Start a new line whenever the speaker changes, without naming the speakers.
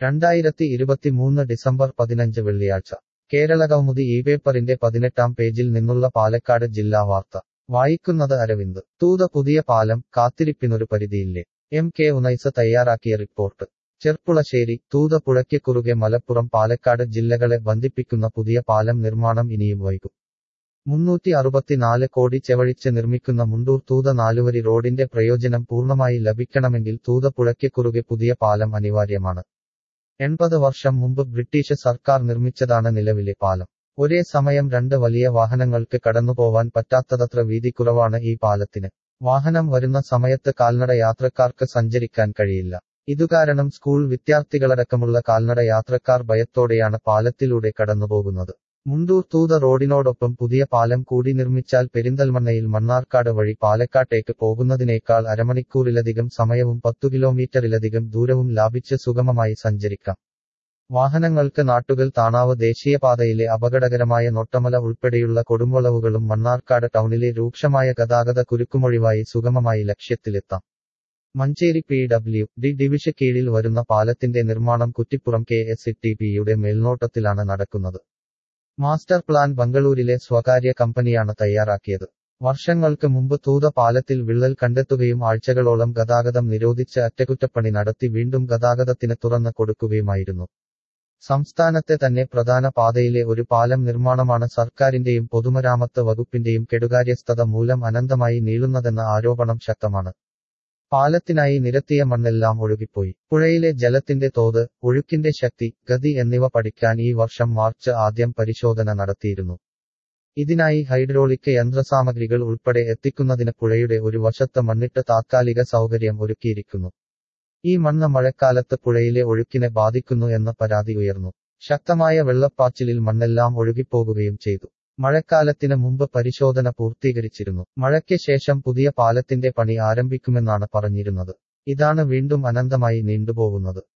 രണ്ടായിരത്തി ഇരുപത്തിമൂന്ന് ഡിസംബർ പതിനഞ്ച് വെള്ളിയാഴ്ച കേരളകൗമുദി ഈ പേപ്പറിന്റെ പതിനെട്ടാം പേജിൽ നിന്നുള്ള പാലക്കാട് ജില്ലാ വാർത്ത വായിക്കുന്നത് അരവിന്ദ് തൂത പുതിയ പാലം കാത്തിരിപ്പിനൊരു പരിധിയില്ലേ എം കെ ഉനൈസ് തയ്യാറാക്കിയ റിപ്പോർട്ട് ചെർപ്പുളശ്ശേരി തൂത പുഴയ്ക്ക് കുറുകെ മലപ്പുറം പാലക്കാട് ജില്ലകളെ ബന്ധിപ്പിക്കുന്ന പുതിയ പാലം നിർമ്മാണം ഇനിയും വൈകും മുന്നൂറ്റി അറുപത്തിനാല് കോടി ചെവഴിച്ച് നിർമ്മിക്കുന്ന മുണ്ടൂർ തൂത നാലുവരി റോഡിന്റെ പ്രയോജനം പൂർണ്ണമായി ലഭിക്കണമെങ്കിൽ തൂത പുഴയ്ക്ക് കുറുകെ പുതിയ പാലം അനിവാര്യമാണ് എൺപത് വർഷം മുമ്പ് ബ്രിട്ടീഷ് സർക്കാർ നിർമ്മിച്ചതാണ് നിലവിലെ പാലം ഒരേ സമയം രണ്ട് വലിയ വാഹനങ്ങൾക്ക് കടന്നുപോവാൻ പറ്റാത്തതത്ര വീതി കുറവാണ് ഈ പാലത്തിന് വാഹനം വരുന്ന സമയത്ത് കാൽനട യാത്രക്കാർക്ക് സഞ്ചരിക്കാൻ കഴിയില്ല ഇതുകാരണം സ്കൂൾ വിദ്യാർത്ഥികളടക്കമുള്ള കാൽനട യാത്രക്കാർ ഭയത്തോടെയാണ് പാലത്തിലൂടെ കടന്നുപോകുന്നത് മുണ്ടൂർ തൂത റോഡിനോടൊപ്പം പുതിയ പാലം കൂടി നിർമ്മിച്ചാൽ പെരിന്തൽമണ്ണയിൽ മണ്ണാർക്കാട് വഴി പാലക്കാട്ടേക്ക് പോകുന്നതിനേക്കാൾ അരമണിക്കൂറിലധികം സമയവും പത്തു കിലോമീറ്ററിലധികം ദൂരവും ലാഭിച്ച് സുഗമമായി സഞ്ചരിക്കാം വാഹനങ്ങൾക്ക് നാട്ടുകൾ താണാവ് ദേശീയപാതയിലെ അപകടകരമായ നൊട്ടമല ഉൾപ്പെടെയുള്ള കൊടുംവളവുകളും മണ്ണാർക്കാട് ടൗണിലെ രൂക്ഷമായ ഗതാഗത കുരുക്കുമൊഴിവായി സുഗമമായി ലക്ഷ്യത്തിലെത്താം മഞ്ചേരി പി ഡബ്ല്യു ഡി ഡിവിഷ കീഴിൽ വരുന്ന പാലത്തിന്റെ നിർമ്മാണം കുറ്റിപ്പുറം കെ എസ് ടി പിയുടെ മേൽനോട്ടത്തിലാണ് നടക്കുന്നത് മാസ്റ്റർ പ്ലാൻ ബംഗളൂരിലെ സ്വകാര്യ കമ്പനിയാണ് തയ്യാറാക്കിയത് വർഷങ്ങൾക്ക് മുമ്പ് തൂത പാലത്തിൽ വിള്ളൽ കണ്ടെത്തുകയും ആഴ്ചകളോളം ഗതാഗതം നിരോധിച്ച് അറ്റകുറ്റപ്പണി നടത്തി വീണ്ടും ഗതാഗതത്തിന് തുറന്നു കൊടുക്കുകയുമായിരുന്നു സംസ്ഥാനത്തെ തന്നെ പ്രധാന പാതയിലെ ഒരു പാലം നിർമ്മാണമാണ് സർക്കാരിന്റെയും പൊതുമരാമത്ത് വകുപ്പിന്റെയും കെടുകാര്യസ്ഥത മൂലം അനന്തമായി നീളുന്നതെന്ന ആരോപണം ശക്തമാണ് പാലത്തിനായി നിരത്തിയ മണ്ണെല്ലാം ഒഴുകിപ്പോയി പുഴയിലെ ജലത്തിന്റെ തോത് ഒഴുക്കിന്റെ ശക്തി ഗതി എന്നിവ പഠിക്കാൻ ഈ വർഷം മാർച്ച് ആദ്യം പരിശോധന നടത്തിയിരുന്നു ഇതിനായി ഹൈഡ്രോളിക് യന്ത്രസാമഗ്രികൾ ഉൾപ്പെടെ എത്തിക്കുന്നതിന് പുഴയുടെ ഒരു വശത്ത് മണ്ണിട്ട് താത്കാലിക സൗകര്യം ഒരുക്കിയിരിക്കുന്നു ഈ മണ്ണ് മഴക്കാലത്ത് പുഴയിലെ ഒഴുക്കിനെ ബാധിക്കുന്നു എന്ന പരാതി ഉയർന്നു ശക്തമായ വെള്ളപ്പാച്ചിലിൽ മണ്ണെല്ലാം ഒഴുകിപ്പോകുകയും ചെയ്തു മഴക്കാലത്തിന് മുമ്പ് പരിശോധന പൂർത്തീകരിച്ചിരുന്നു മഴയ്ക്ക് ശേഷം പുതിയ പാലത്തിന്റെ പണി ആരംഭിക്കുമെന്നാണ് പറഞ്ഞിരുന്നത് ഇതാണ് വീണ്ടും അനന്തമായി നീണ്ടുപോകുന്നത്